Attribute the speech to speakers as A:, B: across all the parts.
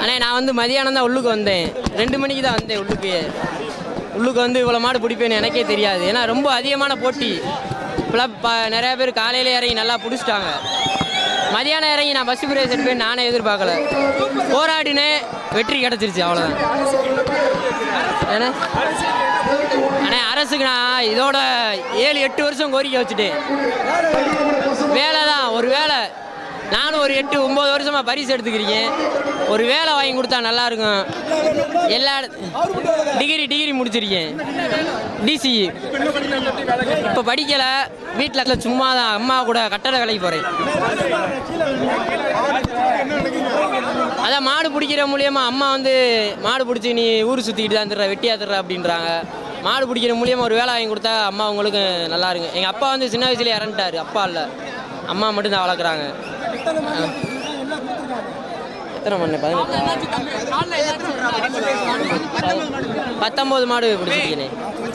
A: அண்ணே நான் வந்து மதியானம் தான் உள்ளுக்கு வந்தேன் ரெண்டு மணிக்கு தான் வந்தேன் உள்ளுக்கு உள்ளுக்கு வந்து இவ்வளோ மாடு பிடிப்பேன்னு எனக்கே தெரியாது ஏன்னா ரொம்ப அதிகமான போட்டி இப்போலாம் ப நிறையா பேர் காலையில் இறங்கி நல்லா பிடிச்சிட்டாங்க மதியானம் இறங்கி நான் பஸ் பிரேஸ் எடுப்பேன் நானே எதிர்பார்க்கல போராடினேன் வெற்றி கிடச்சிருச்சு அவ்வளோதான் ஏன்னா அண்ணே அரசுக்கு நான் இதோட ஏழு எட்டு வருஷம் கோரிக்கை வச்சுட்டேன் வேலை தான் ஒரு வேலை நானும் ஒரு எட்டு ஒம்பது வருஷமாக பரிசு எடுத்துக்கிறீங்க ஒரு வேலை வாங்கி கொடுத்தா நல்லா இருக்கும் எல்லா டிகிரி டிகிரி முடிச்சிருக்கேன் டிசி இப்போ படிக்கலை வீட்டில் சும்மா தான் அம்மா கூட கட்டட வேலைக்கு போகிறேன் அதான் மாடு பிடிக்கிற மூலியமா அம்மா வந்து மாடு பிடிச்சி நீ ஊர் சுற்றிக்கிட்டு தான் தர்ற வெட்டியா தர்ற அப்படின்றாங்க மாடு பிடிக்கிற மூலியமா ஒரு வேலை வாங்கி கொடுத்தா அம்மா உங்களுக்கு நல்லா இருக்கு எங்கள் அப்பா வந்து சின்ன வயசுல இறந்துட்டாரு அப்பா இல்லை அம்மா மட்டும் தான் வளர்க்குறாங்க எத்தனை மணி பதினெட்டு பத்தொம்போது மாடு பிடிச்சிருக்கேனே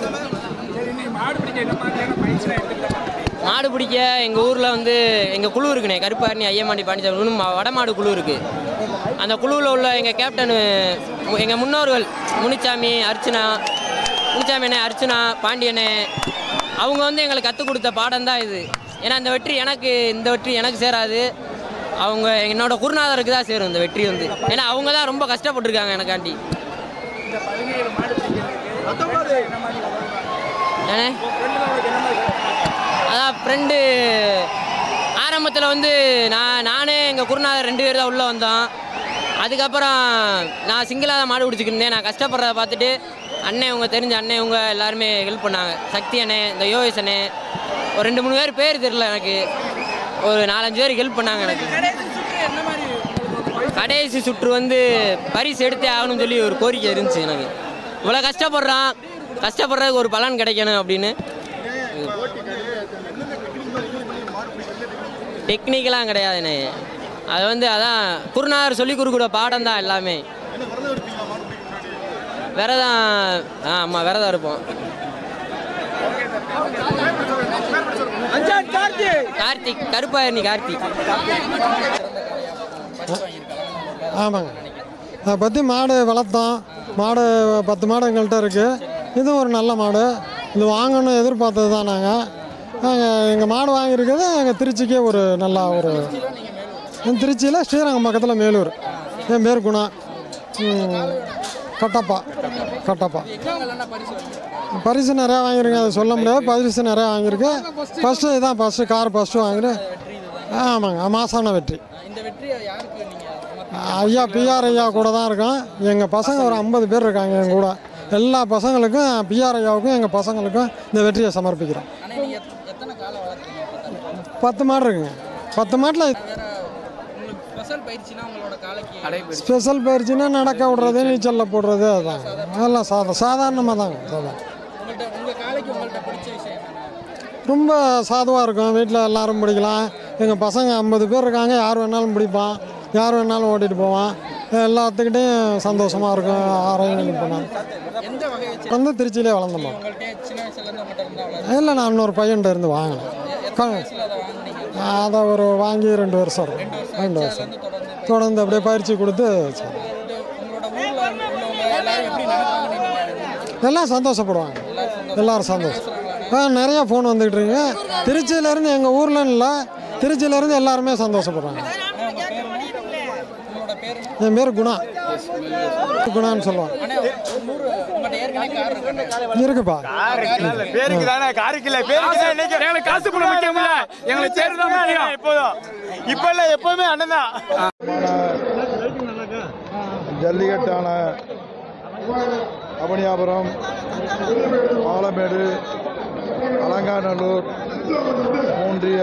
A: மாடு பிடிக்க எங்கள் ஊரில் வந்து எங்கள் குழு இருக்குண்ணே கருப்பாரணி ஐயமாண்டி பாண்டிச்சாமி இன்னும் வடமாடு குழு இருக்குது அந்த குழுவில் உள்ள எங்கள் கேப்டன் எங்கள் முன்னோர்கள் முனிச்சாமி அர்ச்சனா முனிச்சாமி அண்ணே அர்ச்சனா பாண்டியண்ணே அவங்க வந்து எங்களுக்கு கற்றுக் கொடுத்த பாடம் தான் இது ஏன்னா இந்த வெற்றி எனக்கு இந்த வெற்றி எனக்கு சேராது அவங்க என்னோட குருநாதருக்கு தான் சேரும் இந்த வெற்றி வந்து ஏன்னா அவங்க தான் ரொம்ப கஷ்டப்பட்டிருக்காங்க எனக்காண்டி ஏண்ணே அதான் ஃப்ரெண்டு ஆரம்பத்தில் வந்து நான் நானே எங்கள் குருநாதர் ரெண்டு பேர் தான் உள்ளே வந்தோம் அதுக்கப்புறம் நான் சிங்கிளாக தான் மாடு பிடிச்சிக்கிருந்தேன் நான் கஷ்டப்படுறத பார்த்துட்டு அண்ணன் உங்க தெரிஞ்ச அண்ணன் உங்க எல்லாருமே ஹெல்ப் பண்ணாங்க சக்தி அண்ணன் இந்த யோகேஷ் அண்ணன் ஒரு ரெண்டு மூணு பேர் பேர் தெரியல எனக்கு ஒரு நாலஞ்சு பேர் ஹெல்ப் பண்ணாங்க எனக்கு கடைசி சுற்று வந்து பரிசு எடுத்தே ஆகணும்னு சொல்லி ஒரு கோரிக்கை இருந்துச்சு எனக்கு இவ்வளோ கஷ்டப்படுறான் கஷ்டப்படுறதுக்கு ஒரு பலன் கிடைக்கணும் அப்படின்னு டெக்னிக்கெலாம் கிடையாதுண்ணே அது வந்து அதான் குருநாதர் சொல்லி கொடுக்குற பாடம் தான் எல்லாமே விரதம் ஆ ஆமாம் விரதம் இருப்போம் கார்த்திக் கருப்பாயணி கார்த்திக்
B: ஆமாங்க அதை பற்றி மாடு வளர்த்தோம் மாடு பத்து மாடு எங்கள்கிட்ட இருக்குது இதுவும் ஒரு நல்ல மாடு இது வாங்கணும் எதிர்பார்த்தது தான் நாங்கள் நாங்கள் எங்கள் மாடு வாங்கியிருக்கிறது எங்கள் திருச்சிக்கே ஒரு நல்லா ஒரு என் திருச்சியில் ஸ்ரீரங்கம் பக்கத்தில் மேலூர் என் பேர் குணா ம், கட்டப்பா கட்டப்பா பரிசு நிறையா வாங்கியிருக்கேன் அதை சொல்ல முடியாது பரிசு நிறையா வாங்கியிருக்கேன் ஃபஸ்ட்டு இதான் ஃபஸ்ட்டு கார் ஃபஸ்ட்டு வாங்கினேன் ஆமாங்க மாசான வெற்றி ஐயா பிஆர் ஐயா கூட தான் இருக்கோம் எங்கள் பசங்க ஒரு ஐம்பது பேர் இருக்காங்க என் கூட எல்லா பசங்களுக்கும் பிஆர் ஐயாவுக்கும் எங்கள் பசங்களுக்கும் இந்த வெற்றியை சமர்ப்பிக்கிறோம் பத்து மாடு இருக்குங்க பத்து மாட்டில் ஸ்பெஷல் பயிற்சினா நடக்க விடுறது நீச்சலில் போடுறது அதான் அதெல்லாம் சாதா சாதாரணமாக தாங்க சாதா ரொம்ப சாதுவாக இருக்கும் வீட்டில் எல்லாரும் பிடிக்கலாம் எங்கள் பசங்க ஐம்பது பேர் இருக்காங்க யார் வேணாலும் பிடிப்பான் யார் வேணாலும் ஓட்டிகிட்டு போவான் எல்லாத்துக்கிட்டையும் சந்தோஷமாக இருக்கும் ஆரோக்கியம் பண்ணாங்க வந்து திருச்சியிலே வளர்ந்தோம் இல்லை நான் இன்னொரு பையன்கிட்ட இருந்து வாங்கினேன் க- அதை ஒரு வாங்கி ரெண்டு வருஷம் இருக்கும் ரெண்டு வருஷம் தொடர்ந்து அப்படியே பயிற்சி கொடுத்து சரி. எல்லாம் சந்தோஷப்படுவாங்க எல்லாரும் சந்தோஷம் ஆ நிறைய ஃபோன் வந்துக்கிட்டு இருக்குங்க திருச்சியிலேருந்து எங்கள் ஊரில் இல்லை திருச்சியிலேருந்து எல்லாருமே சந்தோஷப்படுறாங்க என் பேர் குணா குணான்னு சொல்லுவாங்க இருக்குப்பா
C: பேருக்கு தானே காருக்கு இல்ல பேருக்கு தான் இன்னைக்கு எங்களுக்கு காசு பணம் முக்கியம் இல்ல எங்களுக்கு பேரு தான் முக்கியம் எப்போதும் இப்ப இல்ல எப்பவுமே அண்ணன் தான்
D: ஜல்லிக்கட்டான அவனியாபுரம் ஆலமேடு அலங்காநல்லூர் மூன்றிய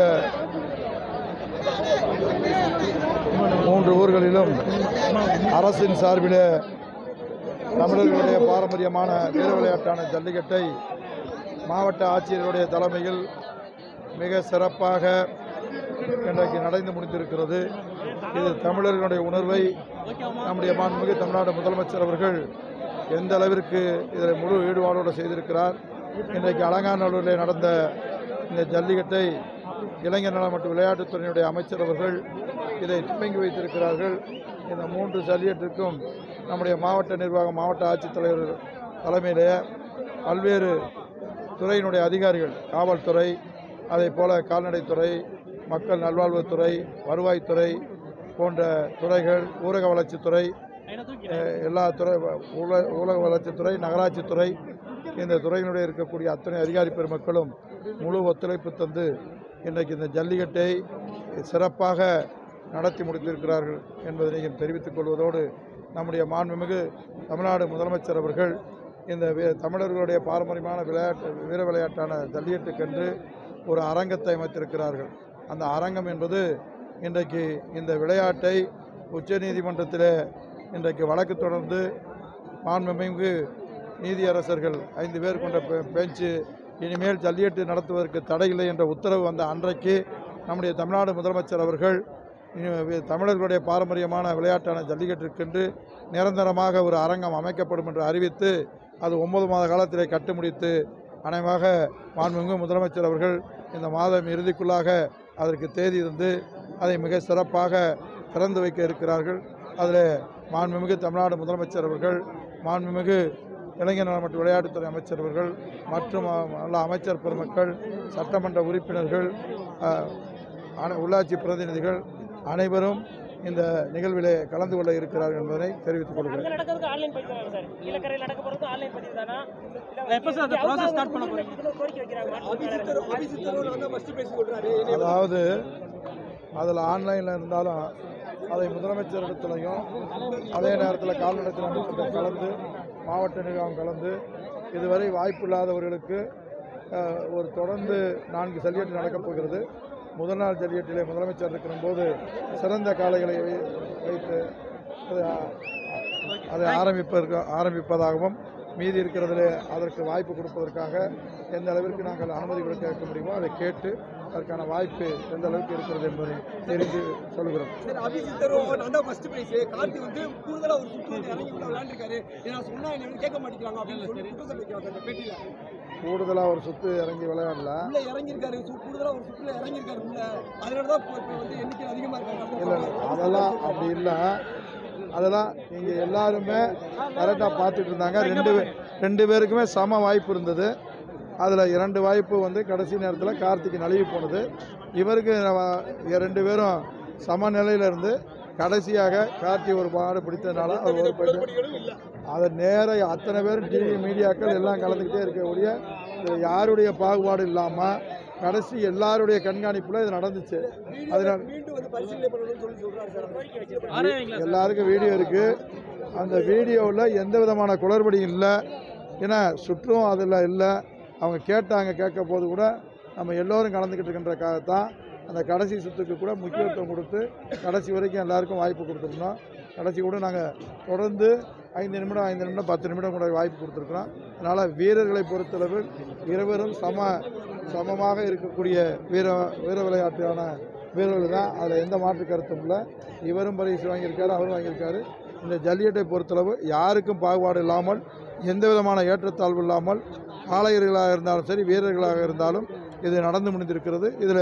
D: மூன்று ஊர்களிலும் அரசின் சார்பில் தமிழர்களுடைய பாரம்பரியமான வீர விளையாட்டான ஜல்லிக்கட்டை மாவட்ட ஆட்சியருடைய தலைமையில் மிக சிறப்பாக இன்றைக்கு நடந்து முடிந்திருக்கிறது இது தமிழர்களுடைய உணர்வை நம்முடைய மாண்புமிகு தமிழ்நாடு முதலமைச்சர் அவர்கள் எந்த அளவிற்கு இதில் முழு ஈடுபாடோடு செய்திருக்கிறார் இன்றைக்கு அலங்காநல்லூரில் நடந்த இந்த ஜல்லிக்கட்டை இளைஞர் நலம் மற்றும் விளையாட்டுத்துறையினுடைய அமைச்சர் அவர்கள் இதை துவங்கி வைத்திருக்கிறார்கள் இந்த மூன்று ஜல்லிக்கட்டுக்கும் நம்முடைய மாவட்ட நிர்வாகம் மாவட்ட ஆட்சித்தலைவர் தலைமையிலே பல்வேறு துறையினுடைய அதிகாரிகள் காவல்துறை அதே போல கால்நடைத்துறை மக்கள் நல்வாழ்வுத்துறை வருவாய்த்துறை போன்ற துறைகள் ஊரக வளர்ச்சித்துறை அஹ், எல்லா துறை ஊல ஊரக வளர்ச்சித்துறை நகராட்சித்துறை இந்த துறையினுடைய இருக்கக்கூடிய அத்தனை அதிகாரி பெருமக்களும் முழு ஒத்துழைப்பு தந்து இன்றைக்கு இந்த ஜல்லிக்கட்டை சிறப்பாக நடத்தி முடித்திருக்கிறார்கள் என்பதை தெரிவித்துக் கொள்வதோடு நம்முடைய மாண்புமிகு தமிழ்நாடு முதலமைச்சர் அவர்கள் இந்த வி- தமிழர்களுடைய பாரம்பரியமான விளையாட்டு வீர விளையாட்டான ஜல்லிக்கட்டுக்கென்று ஒரு அரங்கத்தை அமைத்திருக்கிறார்கள் அந்த அரங்கம் என்பது இன்றைக்கு இந்த விளையாட்டை உச்சநீதிமன்றத்தில் இன்றைக்கு வழக்கு தொடர்ந்து மாண்புமிகு நீதியரசர்கள் ஐந்து பேர் கொண்ட பெ- பெஞ்சு இனிமேல் ஜல்லிக்கட்டு நடத்துவதற்கு தடையில்லை என்ற உத்தரவு வந்த அன்றைக்கு நம்முடைய தமிழ்நாடு முதலமைச்சர் அவர்கள் இனி வி- தமிழர்களுடைய பாரம்பரியமான விளையாட்டான ஜல்லிக்கட்டிற்கென்று நிரந்தரமாக ஒரு அரங்கம் அமைக்கப்படும் என்று அறிவித்து அது ஒன்பது மாத காலத்திலே கட்டு முடித்து அநேகமாக மாண்புமிகு முதலமைச்சர் அவர்கள் இந்த மாதம் இறுதிக்குள்ளாக அதற்கு தேதி இருந்து அதை மிக சிறப்பாக திறந்து வைக்க இருக்கிறார்கள் அதில் மாண்புமிகு தமிழ்நாடு முதலமைச்சர் அவர்கள் மாண்புமிகு இளைஞர் நல மற்றும் விளையாட்டுத்துறை அமைச்சர் அவர்கள் மற்றும் அஹ், நல்ல அமைச்சர் பெருமக்கள் சட்டமன்ற உறுப்பினர்கள் அஹ், அனை- உள்ளாட்சி பிரதிநிதிகள் அனைவரும் இந்த நிகழ்விலே கலந்து கொள்ள இருக்கிறார்கள் என்பதை தெரிவித்துக் கொள்கிறேன்
E: அங்க நடக்கிறதுக்கு ஆன்லைன் பதிவு தானே சார் கீழக்கரையில் நடக்க போறதுக்கு ஆன்லைன் பதிவு தானா
A: எப்போ சார் அந்த process start பண்ண போறீங்க?
E: இன்னொரு கோரிக்கை வைக்கிறாங்க
D: அதாவது அதில் ஆன்லைனில் இருந்தாலும் அதை முதலமைச்சர் இடத்துலையும் அதே நேரத்தில் கால்நடைத்துறை அமைச்சர்கள் கலந்து மாவட்ட நிர்வாகம் கலந்து இதுவரை வாய்ப்பு இல்லாதவர்களுக்கு அஹ், ஒரு தொடர்ந்து நான்கு ஜல்லிக்கட்டு நடக்கப் போகிறது முதல் நாள் ஜல்லிக்கட்டிலே முதலமைச்சர் இருக்கிற போது சிறந்த காளைகளை வை- வைத்து அதை அதை ஆரம்பிப்பதற்கு ஆரம்பிப்பதாகவும் மீதி இருக்கிறதிலே அதற்கு வாய்ப்பு கொடுப்பதற்காக எந்த அளவிற்கு நாங்கள் அனுமதி கொடுக்க கேட்க முடியுமோ அதை கேட்டு அதற்கான வாய்ப்பு எந்த அளவுக்கு இருக்கிறது என்பதை தெரிந்து சொல்கிறோம்
F: சரி அபிஜித் தருவோம் நான் தான் ஃபர்ஸ்ட் பிரைஸ் கார்த்தி வந்து கூடுதலா ஒரு சுற்று வந்து இறங்கி உள்ள விளையாண்டுருக்காரு இதை நான் சொன்னா என்ன வந்து கேட்க மாட்டேங்கிறாங்க அப்படின்னு சொல்லி குற்றம் சொல்லிக்கிறாங்க அந்த பேட்டியில
D: கூடுதலாக ஒரு சுற்று இறங்கி விளையாடல
F: உள்ள இறங்கியிருக்காரு சு- கூடுதலா ஒரு சுற்றுல இறங்கியிருக்காரு உள்ள அதனால தான் இப்போ இப்போ வந்து எண்ணிக்கை அதிகமா இருக்காங்க
D: இல்லை அதெல்லாம் அப்படி இல்லை அதெல்லாம் இங்கே எல்லாருமே கரெக்டாக பார்த்துட்டு இருந்தாங்க ரெண்டு பே- ரெண்டு பேருக்குமே சம வாய்ப்பு இருந்தது அதில் இரண்டு வாய்ப்பு வந்து கடைசி நேரத்தில் கார்த்திக் நழுவி போனது இவருக்கு நம்ம ரெண்டு பேரும் சமநிலையில் இருந்து கடைசியாக கார்த்தி ஒரு மாடு பிடித்ததுனால அவர் ஒரு பையன் அதை நேர அத்தனை பேரும் டிவி மீடியாக்கள் எல்லாம் கலந்துக்கிட்டே இருக்கக்கூடிய இது யாருடைய பாகுபாடு இல்லாமல் கடைசி எல்லாருடைய கண்காணிப்பில் இது நடந்துச்சு அதனால்
F: மீண்டும் வந்து பரிசீலனை பண்ணணும்னு சொல்லி சொல்றாரு சார்
D: எல்லாருக்கும் வீடியோ இருக்குது அந்த வீடியோவில் எந்த விதமான குளறுபடியும் இல்லை ஏன்னா சுற்றும் அதில் இல்லை அவங்க கேட்டாங்க கேட்க போது கூட நம்ம எல்லோரும் கலந்துக்கிட்டு இருக்கின்றக்காகத்தான் அந்த கடைசி சுற்றுக்கு கூட முக்கியத்துவம் கொடுத்து கடைசி வரைக்கும் எல்லாருக்கும் வாய்ப்பு கொடுத்துருந்தோம் கடைசி கூட நாங்கள் தொடர்ந்து ஐந்து நிமிடம் ஐந்து நிமிடம் பத்து நிமிடம் கூட வாய்ப்பு கொடுத்துருக்குறோம் அதனால் வீரர்களை பொறுத்தளவு இருவரும் சம சமமாக இருக்கக்கூடிய வீர வீர விளையாட்டான வீரர்கள் தான் அதில் எந்த மாற்று கருத்தும் இல்லை இவரும் பரிசு வாங்கியிருக்காரு அவரும் வாங்கியிருக்காரு இந்த ஜல்லிக்கட்டை பொறுத்தளவு யாருக்கும் பாகுபாடு இல்லாமல் எந்த விதமான ஏற்றத்தாழ்வு இல்லாமல் ஆலையர்களாக இருந்தாலும் சரி வீரர்களாக இருந்தாலும் இது நடந்து முடிந்திருக்கிறது இதில்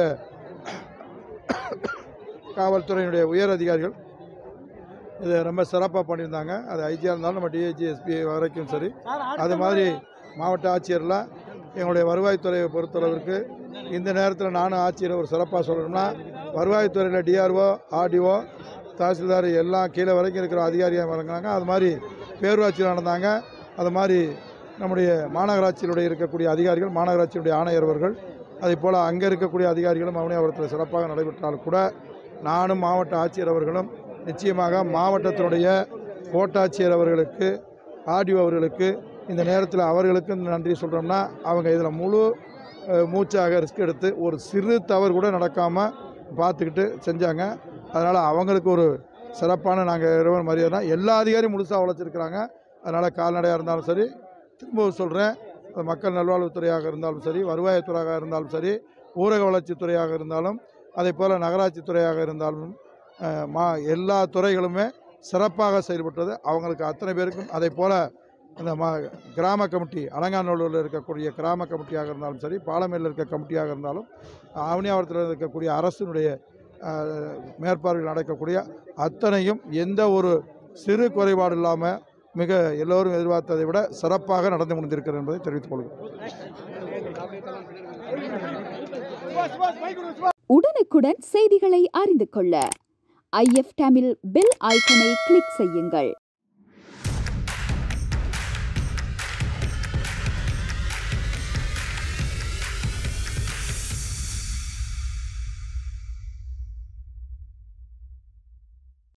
D: காவல்துறையினுடைய உயர் அதிகாரிகள் இதை ரொம்ப சிறப்பாக பண்ணியிருந்தாங்க அது ஐஜியாக இருந்தாலும் நம்ம டிஐஜி எஸ்பி வரைக்கும் சரி அது மாதிரி மாவட்ட ஆட்சியர்லாம் எங்களுடைய வருவாய்த்துறையை பொறுத்தளவிற்கு இந்த நேரத்தில் நானும் ஆட்சியர் ஒரு சிறப்பாக சொல்லணும்னா வருவாய்த்துறையில் டிஆர்ஓ ஆர்டிஓ தாசில்தார் எல்லாம் கீழே வரைக்கும் இருக்கிற அதிகாரியாக வழங்கினாங்க அது மாதிரி பேரூராட்சியில் நடந்தாங்க அது மாதிரி நம்முடைய மாநகராட்சியினுடைய இருக்கக்கூடிய அதிகாரிகள் மாநகராட்சியினுடைய ஆணையர் அவர்கள் அதே போல் அங்கே இருக்கக்கூடிய அதிகாரிகளும் அவனியாபுரத்தில் சிறப்பாக நடைபெற்றால் கூட நானும் மாவட்ட ஆட்சியர் அவர்களும் நிச்சயமாக மாவட்டத்தினுடைய கோட்டாட்சியர் அவர்களுக்கு ஆர்டிஓ அவர்களுக்கு இந்த நேரத்தில் அவர்களுக்கு நன்றி சொல்கிறோம்னா அவங்க இதில் முழு அஹ், மூச்சாக ரிஸ்க் எடுத்து ஒரு சிறு தவறு கூட நடக்காமல் பார்த்துக்கிட்டு செஞ்சாங்க அதனால் அவங்களுக்கு ஒரு சிறப்பான நாங்கள் இரவு மரியாதை எல்லா அதிகாரியும் முழுசாக உழைச்சிருக்கிறாங்க அதனால் கால்நடையாக இருந்தாலும் சரி திரும்ப சொல்கிறேன் மக்கள் நல்வாழ்வுத்துறையாக இருந்தாலும் சரி வருவாய்த்துறையாக இருந்தாலும் சரி ஊரக வளர்ச்சித்துறையாக இருந்தாலும் அதே போல் நகராட்சி துறையாக இருந்தாலும் அஹ், மா எல்லா துறைகளுமே சிறப்பாக செயல்பட்டது அவங்களுக்கு அத்தனை பேருக்கும் அதே போல் இந்த மா கிராம கமிட்டி அலங்காநல்லூரில் இருக்கக்கூடிய கிராம கமிட்டியாக இருந்தாலும் சரி பாலமேலில் இருக்க கமிட்டியாக இருந்தாலும் ஆவணியாவரத்தில் இருக்கக்கூடிய அரசினுடைய அஹ், மேற்பார்வையில் நடக்கக்கூடிய அத்தனையும் எந்த ஒரு சிறு குறைபாடு இல்லாமல் மிக எல்லோரும் எதிர்பார்த்ததை விட சிறப்பாக நடந்து முடிந்திருக்கிறது என்பதை தெரிவித்துக் கொள்கிறேன்
G: உடனுக்குடன் செய்திகளை அறிந்து கொள்ள ஐஎஃப் தமிழ் பெல் ஐக்கனை கிளிக் செய்யுங்கள்